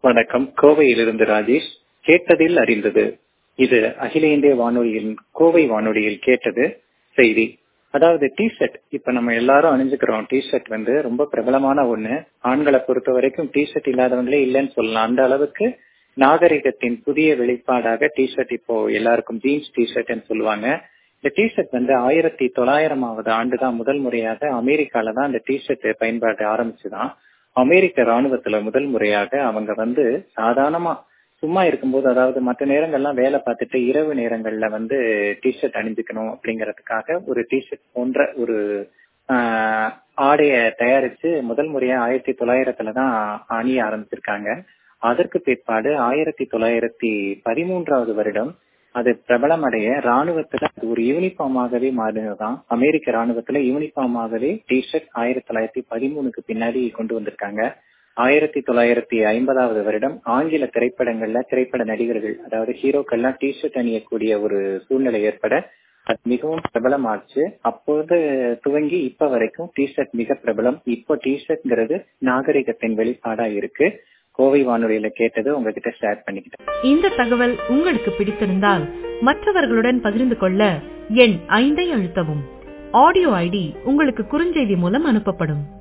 வணக்கம் கோவையிலிருந்து ராஜேஷ் கேட்டதில் அறிந்தது இது அகில இந்திய வானொலியின் கோவை வானொலியில் கேட்டது செய்தி அதாவது டி ஷர்ட் இப்ப நம்ம எல்லாரும் அணிஞ்சுக்கிறோம் டி ஷர்ட் வந்து ரொம்ப பிரபலமான ஒண்ணு ஆண்களை பொறுத்த வரைக்கும் டி ஷர்ட் இல்லாதவங்களே இல்லைன்னு சொல்லலாம் அந்த அளவுக்கு நாகரிகத்தின் புதிய வெளிப்பாடாக டி ஷர்ட் இப்போ எல்லாருக்கும் ஜீன்ஸ் டி ஷர்ட்னு சொல்லுவாங்க இந்த டி ஷர்ட் வந்து ஆயிரத்தி தொள்ளாயிரமாவது ஆண்டு தான் முதல் முறையாக அமெரிக்கால தான் இந்த டி ஷர்ட் பயன்பாடு ஆரம்பிச்சுதான் அமெரிக்க ராணுவத்துல முதல் முறையாக அவங்க வந்து சாதாரணமா சும்மா இருக்கும்போது அதாவது மற்ற நேரங்கள்லாம் வேலை பார்த்துட்டு இரவு நேரங்கள்ல வந்து டிஷர்ட் அணிஞ்சுக்கணும் அப்படிங்கறதுக்காக ஒரு டிஷர்ட் போன்ற ஒரு ஆடைய தயாரிச்சு முதல் முறையா ஆயிரத்தி தொள்ளாயிரத்துல தான் அணிய ஆரம்பிச்சிருக்காங்க அதற்கு பிற்பாடு ஆயிரத்தி தொள்ளாயிரத்தி பதிமூன்றாவது வருடம் அது பிரபலமடைய ராணுவத்துல அது ஒரு யூனிஃபார்மாகவே மாறினதுதான் அமெரிக்க ராணுவத்துல யூனிஃபார்மாகவே டிஷர்ட் ஆயிரத்தி தொள்ளாயிரத்தி பதிமூணுக்கு பின்னாடி கொண்டு வந்திருக்காங்க ஆயிரத்தி தொள்ளாயிரத்தி ஐம்பதாவது வருடம் ஆங்கில திரைப்படங்கள்ல திரைப்பட நடிகர்கள் அதாவது ஹீரோக்கள்லாம் டிஷர்ட் அணியக்கூடிய ஒரு சூழ்நிலை ஏற்பட அது மிகவும் பிரபலமாச்சு அப்போது துவங்கி இப்ப வரைக்கும் டிஷர்ட் மிக பிரபலம் இப்போ டிஷர்ட்ங்கிறது நாகரிகத்தின் வெளிப்பாடா இருக்கு கோவை வானொலியில கேட்டது உங்ககிட்ட ஷேர் பண்ணிக்கிட்டேன் இந்த தகவல் உங்களுக்கு பிடித்திருந்தால் மற்றவர்களுடன் பகிர்ந்து கொள்ள எண் ஐந்தை அழுத்தவும் ஆடியோ ஐடி உங்களுக்கு குறுஞ்செய்தி மூலம் அனுப்பப்படும்